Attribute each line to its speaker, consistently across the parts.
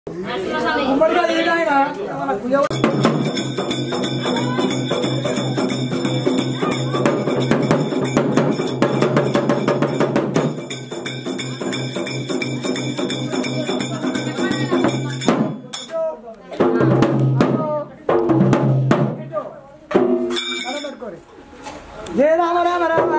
Speaker 1: ఉమ్మడిగా ఏదైనా మన కులవ జయ రామ రామ రామ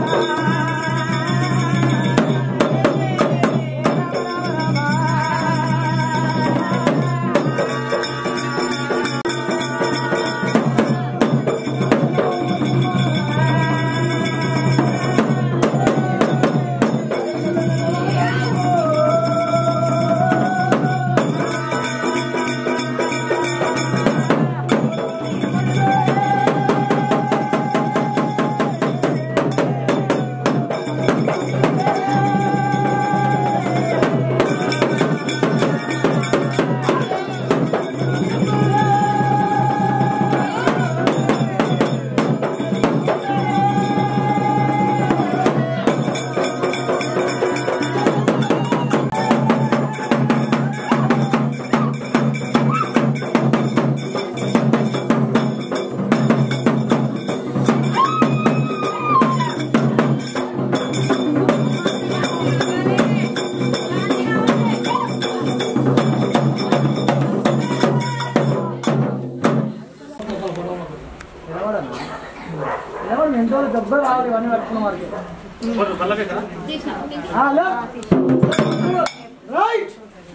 Speaker 1: ఎవరు ఎంతో దెబ్బ రావాలి ఇవన్నీ పట్టుకున్న వారికి హలో రైట్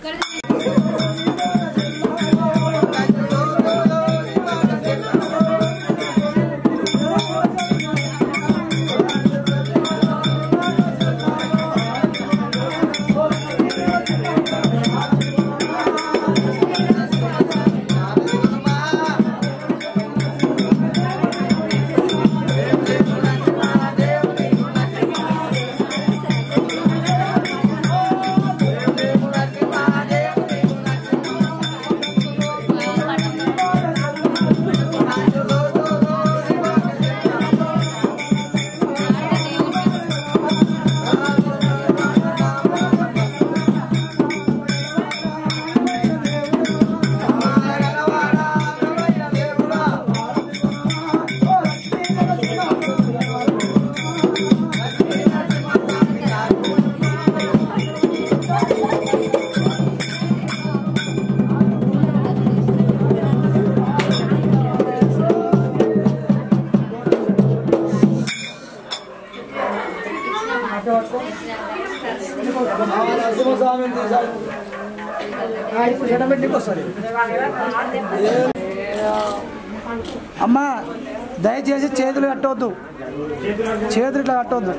Speaker 1: ఇప్పుడు ఎడబెట్టికి వస్తుంది అమ్మా దయచేసి చేతులు కట్టవద్దు చేతులు ఇట్లా కట్టవద్దు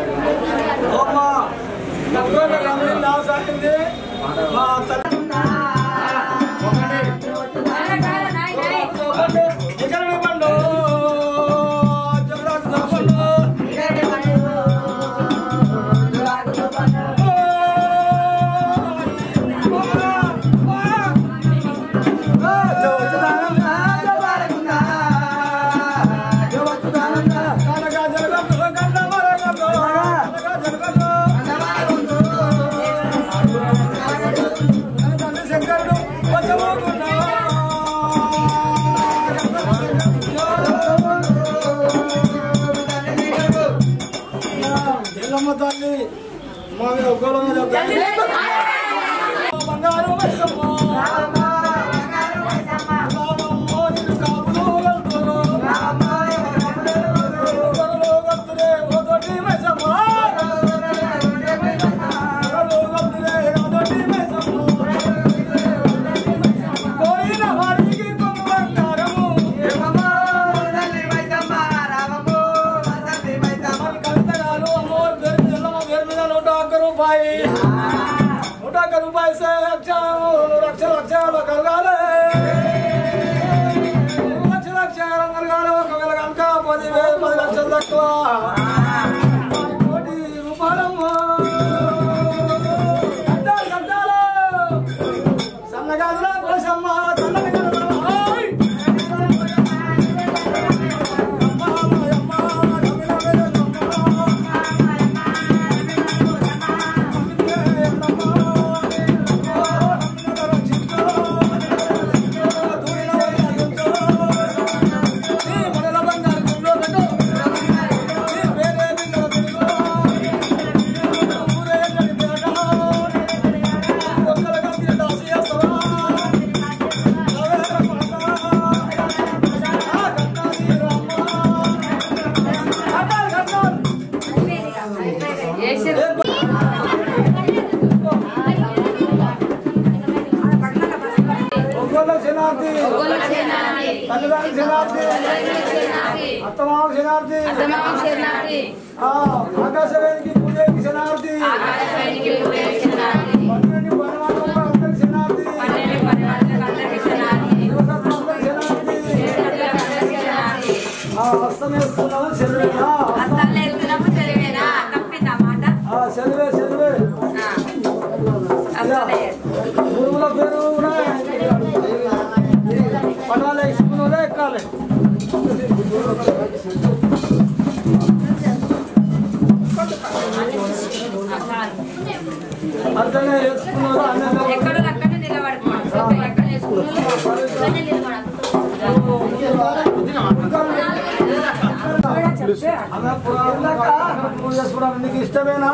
Speaker 2: ఎల్లమ్మ తల్లి మా మీద ఒక్కలో బంగారు మైసమ్మ. రామమ్మ నిన్ను కాపులు వెళ్తురు. ఒక్కలో గత్తులే ఒదటి మైసమ్మ. ఒక్కలో గత్తులే ఒదటి మైసమ్మ. కోరిన వారికి కొంగు బంగారము. మరి కవితగారు అమ్మవారి పేరు మీద ఎల్లమ్మ పేరు మీద నూట ఒక్క రూపాయి
Speaker 1: ఒగ్గోళ్ళ శనార్థి తల్లిదండ్రుల శనార్థి అత్తమావ శనార్థి ఆ, ఆకాశవేదికి పూజకి శనార్థి పన్నెండు పరమాత్మ అందరికి శనార్థి శనార్థి ఆ హస్తమేస్తున్నాము శనివేనా ఆ శనివే శనివే గురువుల పేరు కూడా పడాలి ఎక్స్కున్నదే ఎక్కాలి అర్థమే వేసుకున్నారు అన్నీ
Speaker 3: ఎక్కడో అక్కడనే నిలబడుకోండి
Speaker 1: అలా పురాణాలు పూజ చేసుకోవడం నీకు ఇష్టమేనా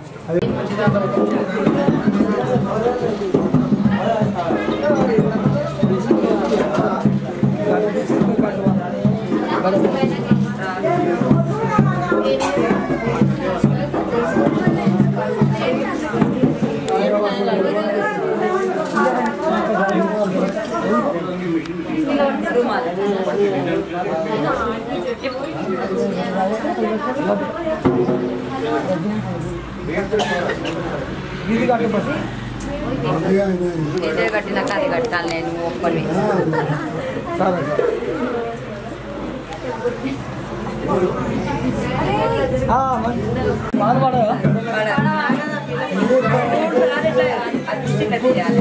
Speaker 1: ఇది కట్టి బస్
Speaker 3: ఇదే కట్టినాక అది కట్టాలి నేను ఒక్కని
Speaker 1: సరే ఆ, మంచి బాధపడదా
Speaker 3: అచ్చిగా తీయాలి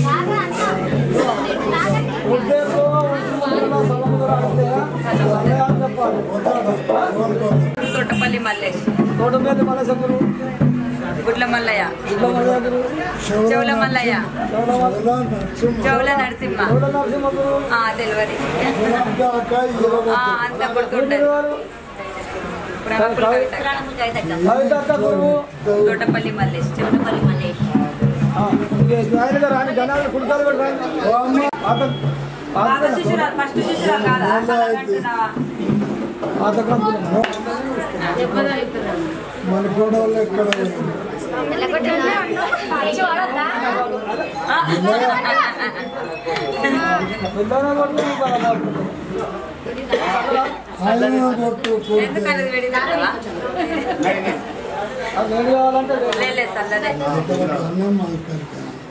Speaker 1: ఉద్దేశంలో ఉంటున్న సముద్రం అంటే సమయాన్ని చెప్పాలి
Speaker 3: తోటపల్లి మల్లేష్
Speaker 1: తోటపల్లి మనసగురు
Speaker 3: గుడ్ల మల్లయ్య
Speaker 1: ఇళ్ళ మనసగురు
Speaker 3: చెవుల మల్లయ్య చెవుల నరసింహ
Speaker 1: ఎవడ నరసింహగురు
Speaker 3: ఆ తెలియదు ఆ, అంత గుర్తుంటది పురాణపుల కవిత
Speaker 1: కవితక్క గురువు
Speaker 3: తోటపల్లి మల్లేష్ చెవులపల్లి మల్లేష్
Speaker 1: ఆ, ఇంకే ఆయనగా రాని గణాలు కుడికాలు కూడా రాని పాత
Speaker 3: పాత
Speaker 1: పాత
Speaker 3: శిష్యురాలు ఫస్ట్ శిష్యురాలు కాదా అంటున్నావా
Speaker 1: పాత కంతులు
Speaker 4: మన గొడవలు ఎక్కడ
Speaker 1: పిల్లలు కొట్టు
Speaker 4: ఆయన కొట్టు
Speaker 3: ఎందుకు అనేది పెడినావా
Speaker 1: అది ఏం కావాలంటే
Speaker 3: లేలే చల్లదే
Speaker 4: అన్నం మాట్లాడతాను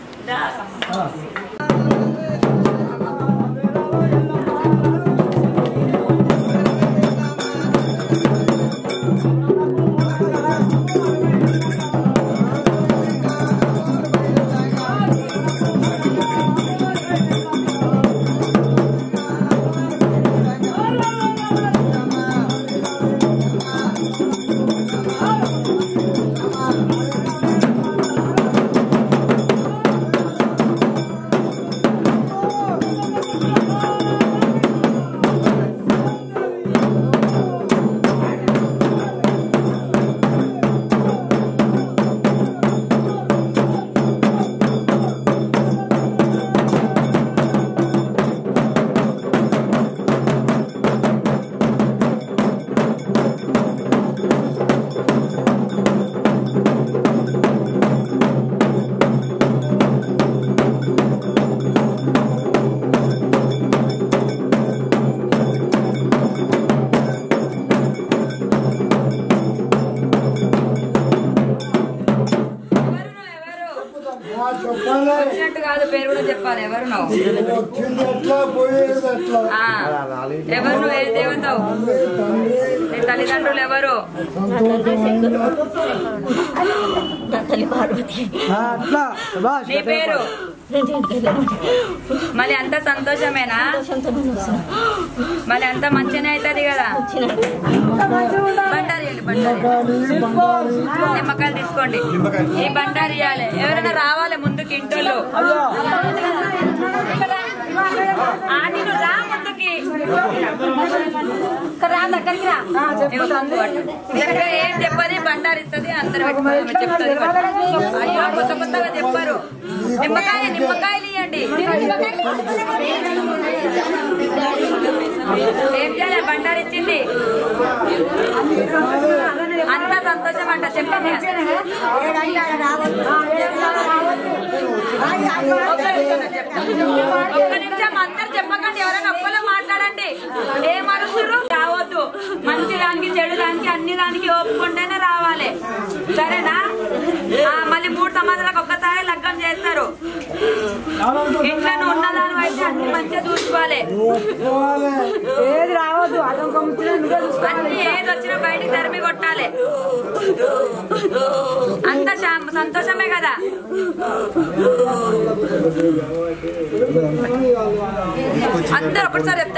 Speaker 4: మా చెప్పాలి
Speaker 3: వచ్చినట్టు కాదు పేరు కూడా చెప్పాలి ఎవరు నువ్వు
Speaker 4: వచ్చింది ఎట్లా పోయేది ఎట్లా
Speaker 3: ఆ, ఎవరు నువ్వు ఏ దేవతవు
Speaker 4: తండ్రి
Speaker 3: నీ తల్లిదండ్రులు ఎవరు
Speaker 4: సంతోషమైన
Speaker 1: అట్లా సుభాష్
Speaker 3: నీ పేరు మళ్ళీ అంత సంతోషమేనా మళ్ళీ అంత మంచిగానే అవుతుంది కదా బండారి ఇవ్వండి, బండారి నిమ్మకాయలు తీసుకోండి ఈ బండారి ఇవ్వాలి ఎవరైనా రావాలి ముందుకి ఇంటోళ్ళు ఆ, నేను రా ముందుకి రా దగ్గరికి రా ఇగో కంగు పట్టు. దగ్గర ఏం చెప్పది బండారు ఇస్తుంది అందరు పెట్టుకోవాలి చెప్తుంది అయ్యో కొత్త కొత్తగా చెప్పారు నిమ్మకాయ నిమ్మకాయలు ఇవ్వండి ఏం చేయాలి బండారు ఇచ్చింది అంత సంతోషం అంట చెప్పండి ఒక్క నిమిషం చెప్తా. ఒక్క నిమిషం అందరు చెప్పకండి ఎవరైనా ఒక్కలో మాట్లాడండి ఏం అరుస్తురు రావద్దు మంచి దానికి చెడు దానికి అన్ని దానికి ఒప్పుకుంటేనే రావాలి సరేనా ఆ, మళ్ళీ మూడు సమాధానాలకు ఒక్కసారి లగ్గం చేస్తారు ఇంట్లో నువ్వు ఉన్న దాని అయితే అన్ని మంచిగా చూసుకోవాలి
Speaker 4: ఒప్పుకోవాలి
Speaker 1: ఏది రావద్దు అదొక ముచ్చట నువ్వే చూసుకో.
Speaker 3: అన్ని ఏది వచ్చినా బయటికి తరిమి కొట్టాలి అంత శాం- సంతోషమే కదా అందరు ఒకటిసారి చెప్తారు